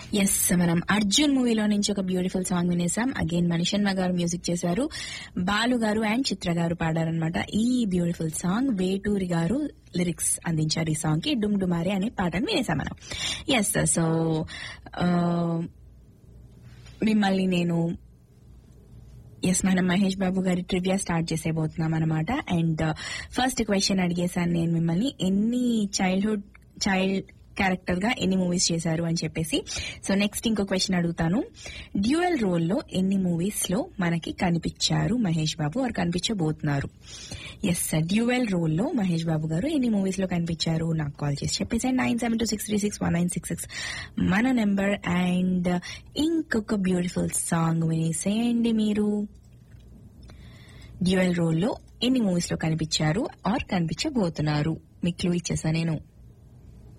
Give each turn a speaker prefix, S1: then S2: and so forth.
S1: yes మనం అర్జున్ మూవీలో నుంచి ఒక బ్యూటిఫుల్ సాంగ్ వినేసాం అగైన్ మణిషన్మ గారు మ్యూజిక్ చేశారు బాలు గారు అండ్ చిత్ర గారు పాడారనమాట ఈ బ్యూటిఫుల్ సాంగ్ వేటూరి గారు లిరిక్స్ అందించారు ఈ సాంగ్ కి డుమ్ డుమారే అనే పాటను వినేసాం మనం ఎస్ సో మిమ్మల్ని నేను ఎస్ మనం మహేష్ బాబు గారి ట్రివియా స్టార్ట్ చేసేబోతున్నాం అనమాట అండ్ ఫస్ట్ క్వశ్చన్ అడిగేశాను నేను మిమ్మల్ని ఎన్ని చైల్డ్హుడ్ చైల్డ్ క్యారెక్టర్ గా ఎన్ని మూవీస్ చేశారు అని చెప్పేసి సో నెక్స్ట్ ఇంకో క్వశ్చన్ అడుగుతాను డ్యూయల్ రోల్ లో ఎన్ని మూవీస్ లో మనకి కనిపించారు మహేష్ బాబు వారు కనిపించబోతున్నారు ఎస్ డ్యూయల్ రోల్ లో మహేష్ బాబు గారు ఎన్ని మూవీస్ లో కనిపించారు నాకు కాల్ చేసి చెప్పేసి nine seven two six three six one nine six six మన నెంబర్ అండ్ ఇంకొక బ్యూటిఫుల్ సాంగ్ వినేసేయండి మీరు డ్యూయల్ రోల్ లో ఎన్ని మూవీస్ లో కనిపించారు ఆర్ కనిపించబోతున్నారు మీకు క్లూ ఇచ్చేసా నేను